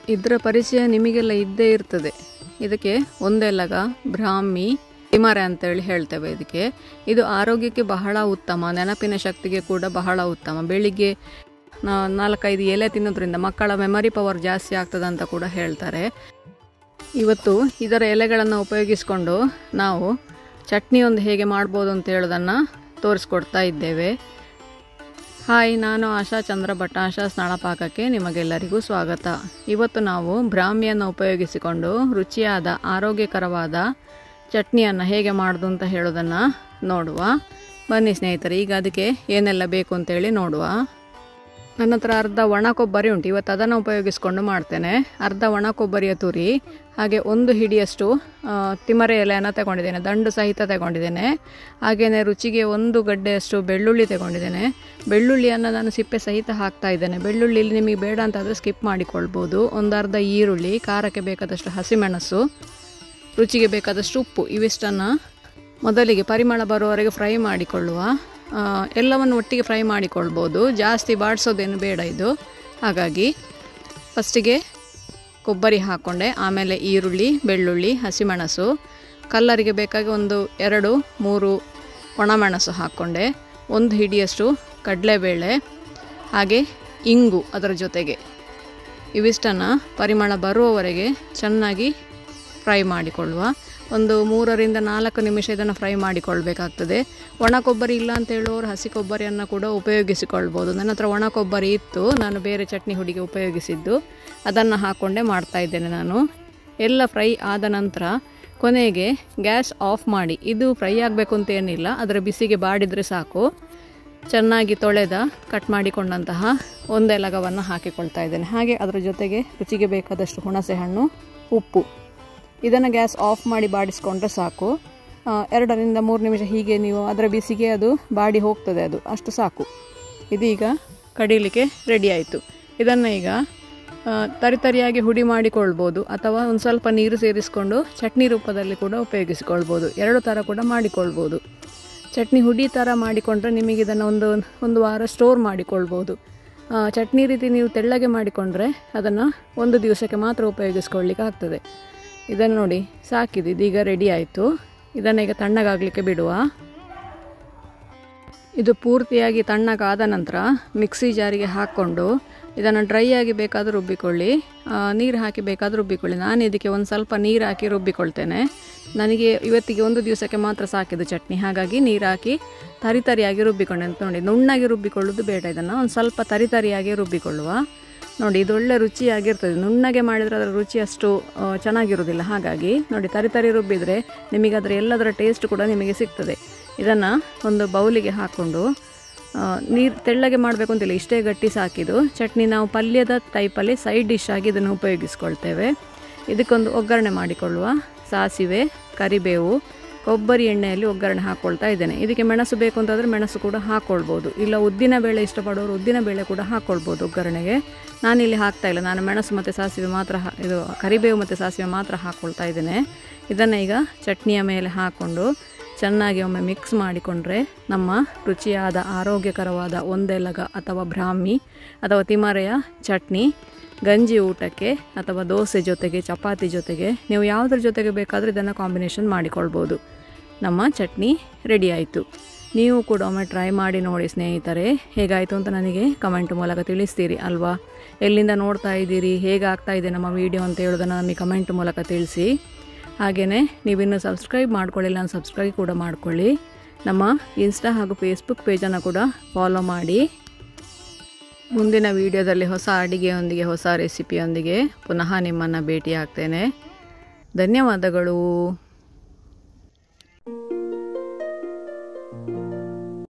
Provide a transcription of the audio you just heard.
ಇದರ ಪರಿಚಯ ನಿಮಗೆಲ್ಲ ಇದ್ದೇ ಇರ್ತದೆ ಇದಕ್ಕೆ ಒಂದೆಲಗ ಬ್ರಾಹ್ಮಿ ತಿಮರೆ ಅಂತೇಳಿ ಹೇಳ್ತೇವೆ ಇದಕ್ಕೆ ಇದು ಆರೋಗ್ಯಕ್ಕೆ ಬಹಳ ಉತ್ತಮ ನೆನಪಿನ ಶಕ್ತಿಗೆ ಕೂಡ ಬಹಳ ಉತ್ತಮ ಬೆಳಿಗ್ಗೆ ನಾ- ನಾಲ್ಕೈದು ಎಲೆ ತಿನ್ನೋದ್ರಿಂದ ಮಕ್ಕಳ ಮೆಮರಿ ಪವರ್ ಜಾಸ್ತಿ ಆಗ್ತದೆ ಅಂತ ಕೂಡ ಹೇಳ್ತಾರೆ ಇವತ್ತು ಇದರ ಎಲೆಗಳನ್ನು ಉಪಯೋಗಿಸಿಕೊಂಡು ನಾವು ಚಟ್ನಿ ಒಂದು ಹೇಗೆ ಮಾಡ್ಬೋದು ಅಂತ ಹೇಳೋದನ್ನು ತೋರಿಸ್ಕೊಡ್ತಾ ಇದ್ದೇವೆ ಹಾಯ್ ನಾನು ಆಶಾ ಚಂದ್ರ ಭಟ್ ಆಶಾ ಸ್ನಾಳಪಾಕಕ್ಕೆ ನಿಮಗೆಲ್ಲರಿಗೂ ಸ್ವಾಗತ ಇವತ್ತು ನಾವು ಬ್ರಾಹ್ಮಿಯನ್ನು ಉಪಯೋಗಿಸಿಕೊಂಡು ರುಚಿಯಾದ ಆರೋಗ್ಯಕರವಾದ ಚಟ್ನಿಯನ್ನು ಹೇಗೆ ಮಾಡೋದು ಅಂತ ಹೇಳೋದನ್ನು ನೋಡುವ ಬನ್ನಿ ಸ್ನೇಹಿತರೆ ಈಗ ಅದಕ್ಕೆ ಏನೆಲ್ಲ ಬೇಕು ಅಂತೇಳಿ ನೋಡುವ ನನ್ನ ಹತ್ರ ಅರ್ಧ ಒಣ ಕೊಬ್ಬರಿ ಉಂಟು ಇವತ್ತು ಅದನ್ನು ಉಪಯೋಗಿಸ್ಕೊಂಡು ಮಾಡ್ತೇನೆ ಅರ್ಧ ಒಣ ಕೊಬ್ಬರಿಯ ತುರಿ ಹಾಗೆ ಒಂದು ಹಿಡಿಯಷ್ಟು ಆ, ತಿಮರೆ ಎಲೆಯನ್ನು ತಗೊಂಡಿದ್ದೇನೆ ದಂಡು ಸಹಿತ ತಗೊಂಡಿದ್ದೇನೆ ಹಾಗೆಯೇ ರುಚಿಗೆ ಒಂದು ಗಡ್ಡೆಯಷ್ಟು ಬೆಳ್ಳುಳ್ಳಿ ತಗೊಂಡಿದ್ದೇನೆ ಬೆಳ್ಳುಳ್ಳಿಯನ್ನು ನಾನು ಸಿಪ್ಪೆ ಸಹಿತ ಹಾಕ್ತಾ ಇದ್ದೇನೆ ಬೆಳ್ಳುಳ್ಳಿ ನಿಮಗೆ ಬೇಡ ಅಂತಾದರೆ ಸ್ಕಿಪ್ ಮಾಡಿಕೊಳ್ಬೋದು ಒಂದು ಅರ್ಧ ಈರುಳ್ಳಿ ಖಾರಕ್ಕೆ ಬೇಕಾದಷ್ಟು ಹಸಿಮೆಣಸು ರುಚಿಗೆ ಬೇಕಾದಷ್ಟು ಉಪ್ಪು ಇವಿಷ್ಟನ್ನು ಮೊದಲಿಗೆ ಪರಿಮಳ ಬರುವವರೆಗೆ ಫ್ರೈ ಮಾಡಿಕೊಳ್ಳುವ ಆ, ಎಲ್ಲವನ್ನು ಒಟ್ಟಿಗೆ ಫ್ರೈ ಮಾಡಿಕೊಳ್ಬೋದು ಜಾಸ್ತಿ ಬಾಡಿಸೋದೇನು ಬೇಡ ಇದು ಹಾಗಾಗಿ ಫಸ್ಟಿಗೆ ಕೊಬ್ಬರಿ ಹಾಕ್ಕೊಂಡೆ ಆಮೇಲೆ ಈರುಳ್ಳಿ ಬೆಳ್ಳುಳ್ಳಿ ಹಸಿಮೆಣಸು ಕಲ್ಲರಿಗೆ ಬೇಕಾಗಿ ಒಂದು ಎರಡು ಮೂರು ಒಣಮೆಣಸು ಹಾಕ್ಕೊಂಡೆ ಒಂದು ಹಿಡಿಯಷ್ಟು ಕಡಲೆಬೇಳೆ ಹಾಗೆ ಇಂಗು ಅದರ ಜೊತೆಗೆ ಇವಿಷ್ಟನ್ನು ಪರಿಮಳ ಬರುವವರೆಗೆ ಚೆನ್ನಾಗಿ ಫ್ರೈ ಮಾಡಿಕೊಳ್ಳುವ ಒಂದು ಮೂರರಿಂದ ನಾಲ್ಕು ನಿಮಿಷ ಇದನ್ನು ಫ್ರೈ ಮಾಡಿಕೊಳ್ಬೇಕಾಗ್ತದೆ ಒಣ ಕೊಬ್ಬರಿ ಇಲ್ಲ ಅಂತ ಹೇಳೋರು ಹಸಿ ಕೊಬ್ಬರಿಯನ್ನು ಕೂಡ ಉಪಯೋಗಿಸಿಕೊಳ್ಬೋದು ನನ್ನ ಹತ್ರ ಒಣ ಕೊಬ್ಬರಿ ಇತ್ತು ನಾನು ಬೇರೆ ಚಟ್ನಿ ಹುಡಿಗೆ ಉಪಯೋಗಿಸಿದ್ದು ಅದನ್ನು ಹಾಕ್ಕೊಂಡೇ ಮಾಡ್ತಾ ಇದ್ದೇನೆ ನಾನು ಎಲ್ಲ ಫ್ರೈ ಆದ ನಂತರ ಕೊನೆಗೆ ಗ್ಯಾಸ್ ಆಫ್ ಮಾಡಿ ಇದು ಫ್ರೈ ಆಗಬೇಕು ಅಂತ ಏನಿಲ್ಲ ಅದರ ಬಿಸಿಗೆ ಬಾಡಿದರೆ ಸಾಕು ಚೆನ್ನಾಗಿ ತೊಳೆದ ಕಟ್ ಮಾಡಿಕೊಂಡಂತಹ ಒಂದೆಲಗವನ್ನು ಹಾಕಿಕೊಳ್ತಾ ಇದ್ದೇನೆ ಹಾಗೆ ಅದರ ಜೊತೆಗೆ ರುಚಿಗೆ ಬೇಕಾದಷ್ಟು ಹುಣಸೆ ಹಣ್ಣು ಉಪ್ಪು ಇದನ್ನು ಗ್ಯಾಸ್ ಆಫ್ ಮಾಡಿ ಬಾಡಿಸ್ಕೊಂಡ್ರೆ ಸಾಕು ಆ, ಎರಡರಿಂದ ಮೂರು ನಿಮಿಷ ಹೀಗೆ ನೀವು ಅದರ ಬಿಸಿಗೆ ಅದು ಬಾಡಿ ಹೋಗ್ತದೆ ಅದು ಅಷ್ಟು ಸಾಕು ಇದೀಗ ಕಡೀಲಿಕ್ಕೆ ರೆಡಿ ಆಯಿತು ಇದನ್ನು ಈಗ ಆ, ತರಿತರಿಯಾಗಿ ಹುಡಿ ಮಾಡಿಕೊಳ್ಬೋದು ಅಥವಾ ಒಂದು ಸ್ವಲ್ಪ ನೀರು ಸೇರಿಸಿಕೊಂಡು ಚಟ್ನಿ ರೂಪದಲ್ಲಿ ಕೂಡ ಉಪಯೋಗಿಸಿಕೊಳ್ಬೋದು ಎರಡು ಥರ ಕೂಡ ಮಾಡಿಕೊಳ್ಬೋದು ಚಟ್ನಿ ಹುಡಿ ಥರ ಮಾಡಿಕೊಂಡ್ರೆ ನಿಮಗೆ ಇದನ್ನು ಒಂದು ಒಂದು ವಾರ ಸ್ಟೋರ್ ಮಾಡಿಕೊಳ್ಬೋದು ಆ, ಚಟ್ನಿ ರೀತಿ ನೀವು ತೆಳ್ಳಗೆ ಮಾಡಿಕೊಂಡ್ರೆ ಅದನ್ನು ಒಂದು ದಿವಸಕ್ಕೆ ಮಾತ್ರ ಉಪಯೋಗಿಸ್ಕೊಳ್ಳಿಕ್ಕೆ ಆಗ್ತದೆ ಇದನ್ನು ನೋಡಿ ಸಾಕಿದೆ ಇದೀಗ ರೆಡಿ ಆಯಿತು ಇದನ್ನು ಈಗ ತಣ್ಣಗಾಗಲಿಕ್ಕೆ ಬಿಡುವ ಇದು ಪೂರ್ತಿಯಾಗಿ ತಣ್ಣಗಾದ ನಂತರ ಮಿಕ್ಸಿ ಜಾರಿಗೆ ಹಾಕ್ಕೊಂಡು ಇದನ್ನು ಡ್ರೈ ಆಗಿ ಬೇಕಾದರೂ ರುಬ್ಬಿಕೊಳ್ಳಿ ಆ, ನೀರು ಹಾಕಿ ಬೇಕಾದರೂ ರುಬ್ಬಿಕೊಳ್ಳಿ ನಾನು ಇದಕ್ಕೆ ಒಂದು ಸ್ವಲ್ಪ ನೀರು ಹಾಕಿ ರುಬ್ಬಿಕೊಳ್ತೇನೆ ನನಗೆ ಇವತ್ತಿಗೆ ಒಂದು ದಿವಸಕ್ಕೆ ಮಾತ್ರ ಸಾಕಿದ್ದು ಚಟ್ನಿ ಹಾಗಾಗಿ ನೀರು ಹಾಕಿ ತರಿತರಿಯಾಗಿ ರುಬ್ಬಿಕೊಂಡೆ ಅಂತ ನೋಡಿ ನುಣ್ಣಗೆ ರುಬ್ಬಿಕೊಳ್ಳೋದು ಬೇಡ ಇದನ್ನು ಒಂದು ಸ್ವಲ್ಪ ತರಿತರಿಯಾಗಿ ರುಬ್ಬಿಕೊಳ್ಳುವ ನೋಡಿ ಇದು ಒಳ್ಳೆ ರುಚಿಯಾಗಿರ್ತದೆ ನುಣ್ಣಗೆ ಮಾಡಿದರೆ ಅದರ ರುಚಿ ಅಷ್ಟು ಆ, ಚೆನ್ನಾಗಿರೋದಿಲ್ಲ ಹಾಗಾಗಿ ನೋಡಿ ತರಿತರಿ ರುಬ್ಬಿದರೆ ನಿಮಗೆ ಅದರ ಎಲ್ಲದರ ಟೇಸ್ಟ್ ಕೂಡ ನಿಮಗೆ ಸಿಗ್ತದೆ ಇದನ್ನು ಒಂದು ಬೌಲಿಗೆ ಹಾಕ್ಕೊಂಡು ನೀರು ತೆಳ್ಳಗೆ ಮಾಡಬೇಕು ಅಂತಿಲ್ಲ ಇಷ್ಟೇ ಗಟ್ಟಿ ಸಾಕಿದು ಚಟ್ನಿ ನಾವು ಪಲ್ಯದ ಟೈಪಲ್ಲಿ ಸೈಡ್ ಡಿಶ್ ಆಗಿ ಇದನ್ನು ಉಪಯೋಗಿಸ್ಕೊಳ್ತೇವೆ ಇದಕ್ಕೊಂದು ಒಗ್ಗರಣೆ ಮಾಡಿಕೊಳ್ಳುವ ಸಾಸಿವೆ ಕರಿಬೇವು ಕೊಬ್ಬರಿ ಎಣ್ಣೆಯಲ್ಲಿ ಒಗ್ಗರಣೆ ಹಾಕ್ಕೊಳ್ತಾ ಇದ್ದೇನೆ ಇದಕ್ಕೆ ಮೆಣಸು ಬೇಕು ಅಂತಂದರೆ ಮೆಣಸು ಕೂಡ ಹಾಕ್ಕೊಳ್ಬೋದು ಇಲ್ಲ ಉದ್ದಿನ ಬೇಳೆ ಇಷ್ಟಪಡೋರು ಉದ್ದಿನ ಬೇಳೆ ಕೂಡ ಹಾಕ್ಕೊಳ್ಬೋದು ಒಗ್ಗರಣೆಗೆ ನಾನಿಲ್ಲಿ ಹಾಕ್ತಾ ಇಲ್ಲ ನಾನು ಮೆಣಸು ಮತ್ತು ಸಾಸಿವೆ ಮಾತ್ರ ಹಾ- ಇದು ಕರಿಬೇವು ಮತ್ತು ಸಾಸಿವೆ ಮಾತ್ರ ಹಾಕ್ಕೊಳ್ತಾ ಇದ್ದೇನೆ ಇದನ್ನು ಈಗ ಚಟ್ನಿಯ ಮೇಲೆ ಹಾಕ್ಕೊಂಡು ಚೆನ್ನಾಗಿ ಒಮ್ಮೆ ಮಿಕ್ಸ್ ಮಾಡಿಕೊಂಡ್ರೆ ನಮ್ಮ ರುಚಿಯಾದ ಆರೋಗ್ಯಕರವಾದ ಒಂದೆಲಗ ಅಥವಾ ಬ್ರಾಹ್ಮಿ ಅಥವಾ ತಿಮರೆಯ ಚಟ್ನಿ ಗಂಜಿ ಊಟಕ್ಕೆ ಅಥವಾ ದೋಸೆ ಜೊತೆಗೆ ಚಪಾತಿ ಜೊತೆಗೆ ನೀವು ಯಾವುದ್ರ ಜೊತೆಗೆ ಬೇಕಾದರೂ ಇದನ್ನು ಕಾಂಬಿನೇಷನ್ ಮಾಡಿಕೊಳ್ಬೋದು ನಮ್ಮ ಚಟ್ನಿ ರೆಡಿ ಆಯಿತು ನೀವು ಕೂಡ ಒಮ್ಮೆ ಟ್ರೈ ಮಾಡಿ ನೋಡಿ ಸ್ನೇಹಿತರೆ ಹೇಗಾಯಿತು ಅಂತ ನನಗೆ ಕಮೆಂಟ್ ಮೂಲಕ ತಿಳಿಸ್ತೀರಿ ಅಲ್ವಾ ಎಲ್ಲಿಂದ ನೋಡ್ತಾ ಇದ್ದೀರಿ ಹೇಗಾಗ್ತಾ ಇದೆ ನಮ್ಮ ವಿಡಿಯೋ ಅಂತ ಹೇಳೋದನ್ನು ನಮಗೆ ಕಮೆಂಟ್ ಮೂಲಕ ತಿಳಿಸಿ ಹಾಗೆಯೇ ನೀವಿನ್ನೂ ಸಬ್ಸ್ಕ್ರೈಬ್ ಮಾಡ್ಕೊಳ್ಳಿಲ್ಲ ನಾನು ಸಬ್ಸ್ಕ್ರೈಬ್ ಕೂಡ ಮಾಡ್ಕೊಳ್ಳಿ ನಮ್ಮ ಇನ್ಸ್ಟಾ ಹಾಗೂ ಫೇಸ್ಬುಕ್ ಪೇಜನ್ನು ಕೂಡ ಫಾಲೋ ಮಾಡಿ ಮುಂದಿನ ವಿಡಿಯೋದಲ್ಲಿ ಹೊಸ ಅಡಿಗೆಯೊಂದಿಗೆ ಹೊಸ ರೆಸಿಪಿಯೊಂದಿಗೆ ಪುನಃ ನಿಮ್ಮನ್ನು ಭೇಟಿ ಆಗ್ತೇನೆ ಧನ್ಯವಾದಗಳು